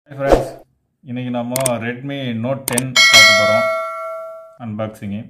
friends இன்றைக்கி நம்ம Redmi Note ten பார்க்க போகிறோம் அன்பாக்சிங்கு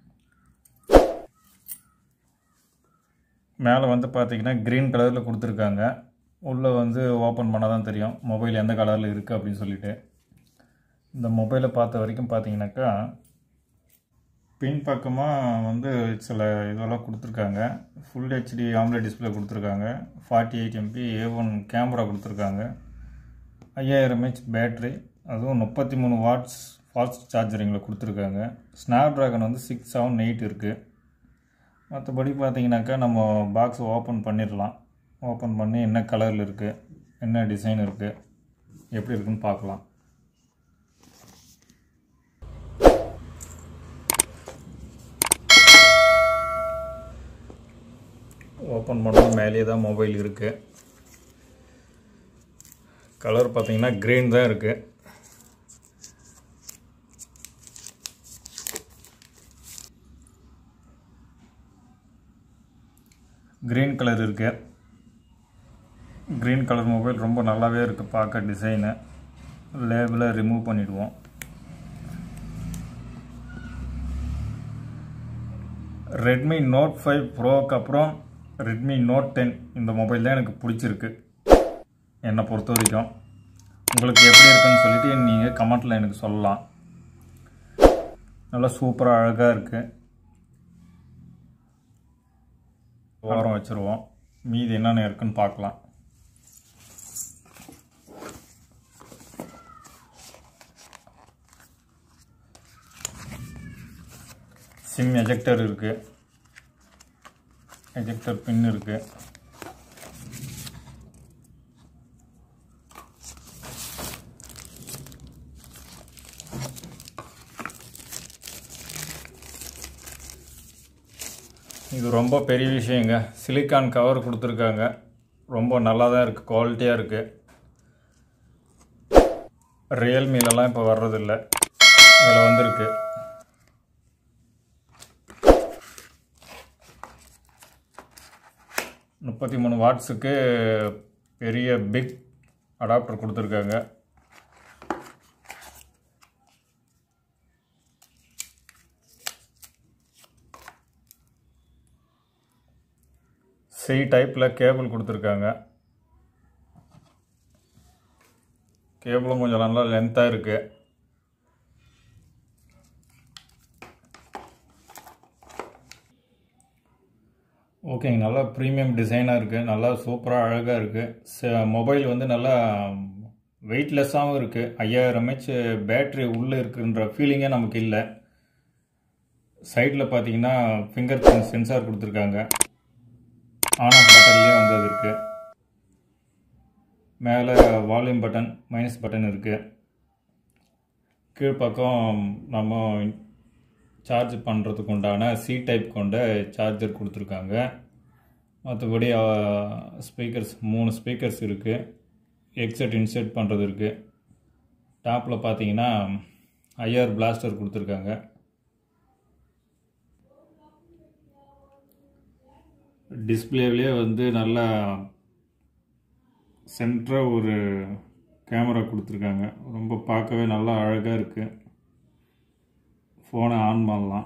மேலே வந்து பார்த்தீங்கன்னா க்ரீன் கலரில் கொடுத்துருக்காங்க உள்ளே வந்து ஓப்பன் பண்ணால் தான் தெரியும் மொபைல் எந்த கலரில் இருக்குது அப்படின்னு சொல்லிட்டு இந்த மொபைலை பார்த்த வரைக்கும் பார்த்தீங்கன்னாக்கா பின் பக்கமாக வந்து சில இதெல்லாம் கொடுத்துருக்காங்க ஃபுல் ஹெச்டி ஆம்லேட் டிஸ்பிளே கொடுத்துருக்காங்க forty eight MP A one camera கொடுத்துருக்காங்க ஐயாயிரம் ஹெச் பேட்ரி அதுவும் முப்பத்தி மூணு வாட்ஸ் ஃபாஸ்ட் சார்ஜரிங்கில் கொடுத்துருக்காங்க ஸ்னாப் ட்ராகன் வந்து சிக்ஸ் செவன் எயிட் இருக்குது மற்றபடி பார்த்தீங்கன்னாக்கா நம்ம பாக்ஸ் ஓப்பன் பண்ணிடலாம் ஓப்பன் பண்ணி என்ன கலரில் இருக்குது என்ன டிசைன் இருக்குது எப்படி இருக்குன்னு பார்க்கலாம் ஓப்பன் பண்ணால் மேலேயே தான் மொபைல் இருக்குது கலர் பார்த்தீங்கன்னா க்ரீன் தான் இருக்குது க்ரீன் கலர் இருக்கு க்ரீன் கலர் மொபைல் ரொம்ப நல்லாவே இருக்குது பார்க்க டிசைனு லேபிளை ரிமூவ் பண்ணிடுவோம் ரெட்மி நோட் ஃபைவ் ப்ரோக்கு அப்புறம் ரெட்மி நோட் டென் இந்த மொபைல் தான் எனக்கு பிடிச்சிருக்கு என்னை பொறுத்த வரைக்கும் உங்களுக்கு எப்படி இருக்குன்னு சொல்லிட்டு நீங்கள் கமெண்ட்டில் எனக்கு சொல்லலாம் நல்லா சூப்பராக அழகாக இருக்குது ஓரம் வச்சுருவோம் மீதி என்னென்ன இருக்குன்னு பார்க்கலாம் சிம் எஜெக்டர் இருக்குது எஜெக்டர் பின் இருக்குது இது ரொம்ப பெரிய விஷயங்க சிலிக்கான் கவர் கொடுத்துருக்காங்க ரொம்ப நல்லா தான் இருக்குது குவாலிட்டியாக இருக்குது ரியல்மிலலாம் இப்போ வர்றதில்ல இதில் வந்திருக்கு முப்பத்தி மூணு வாட்ஸுக்கு பெரிய பிக் அடாப்டர் கொடுத்துருக்காங்க சி டைப்பில் கேபிள் கொடுத்துருக்காங்க கேபிளும் கொஞ்சம் நல்லா லென்த்தாக இருக்குது ஓகேங்க நல்லா ப்ரீமியம் டிசைனாக இருக்குது நல்லா சூப்பராக அழகாக இருக்குது மொபைல் வந்து நல்லா வெயிட்லெஸ்ஸாகவும் இருக்குது ஐயாயிரம் ஹெச் பேட்ரி உள்ளே இருக்குன்ற ஃபீலிங்கே நமக்கு இல்லை சைடில் பார்த்தீங்கன்னா ஃபிங்கர் பிரிண்ட் சென்சார் கொடுத்துருக்காங்க ஆன் ஆஃப் பட்டன்லேயே வந்து அது இருக்குது மேலே வால்யூம் பட்டன் மைனஸ் பட்டன் இருக்குது கீழ்ப்பக்கம் நம்ம சார்ஜ் பண்ணுறதுக்கு உண்டான சி டைப் கொண்ட சார்ஜர் கொடுத்துருக்காங்க மற்றபடி ஸ்பீக்கர்ஸ் மூணு ஸ்பீக்கர்ஸ் இருக்குது எக்ஸெட் இன்செட் பண்ணுறது இருக்குது டாப்பில் பார்த்தீங்கன்னா ஐஆர் பிளாஸ்டர் கொடுத்துருக்காங்க டிஸ்பிளேவிலே வந்து நல்லா சென்டராக ஒரு கேமரா கொடுத்துருக்காங்க ரொம்ப பார்க்கவே நல்லா அழகாக இருக்குது ஃபோனை ஆன் பண்ணலாம்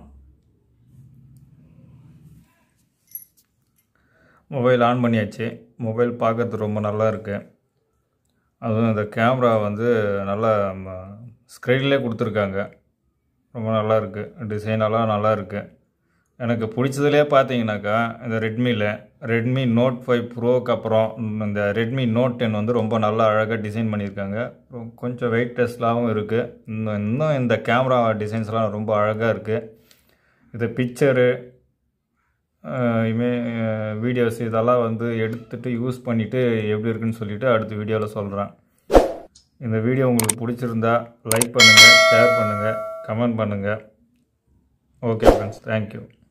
மொபைல் ஆன் பண்ணியாச்சு மொபைல் பார்க்கறது ரொம்ப நல்லா இருக்குது அதுவும் இந்த கேமரா வந்து நல்லா ஸ்க்ரீன்லேயே கொடுத்துருக்காங்க ரொம்ப நல்லா இருக்குது டிசைனெல்லாம் நல்லா இருக்குது எனக்கு பிடிச்சதுலேயே பார்த்தீங்கன்னாக்கா இந்த ரெட்மியில் ரெட்மி நோட் ஃபைவ் ப்ரோக்கு அப்புறம் இந்த ரெட்மி நோட் டென் வந்து ரொம்ப நல்லா அழகாக டிசைன் பண்ணியிருக்காங்க கொஞ்சம் வெயிட் டெஸ்ட்லாகவும் இருக்குது இன்னும் இன்னும் இந்த கேமரா டிசைன்ஸ்லாம் ரொம்ப அழகாக இருக்குது இது பிக்சரு இமே வீடியோஸ் இதெல்லாம் வந்து எடுத்துகிட்டு யூஸ் பண்ணிவிட்டு எப்படி இருக்குன்னு சொல்லிவிட்டு அடுத்த வீடியோவில் சொல்கிறேன் இந்த வீடியோ உங்களுக்கு பிடிச்சிருந்தா லைக் பண்ணுங்கள் ஷேர் பண்ணுங்கள் கமெண்ட் பண்ணுங்கள் ஓகே ஃப்ரெண்ட்ஸ் தேங்க்யூ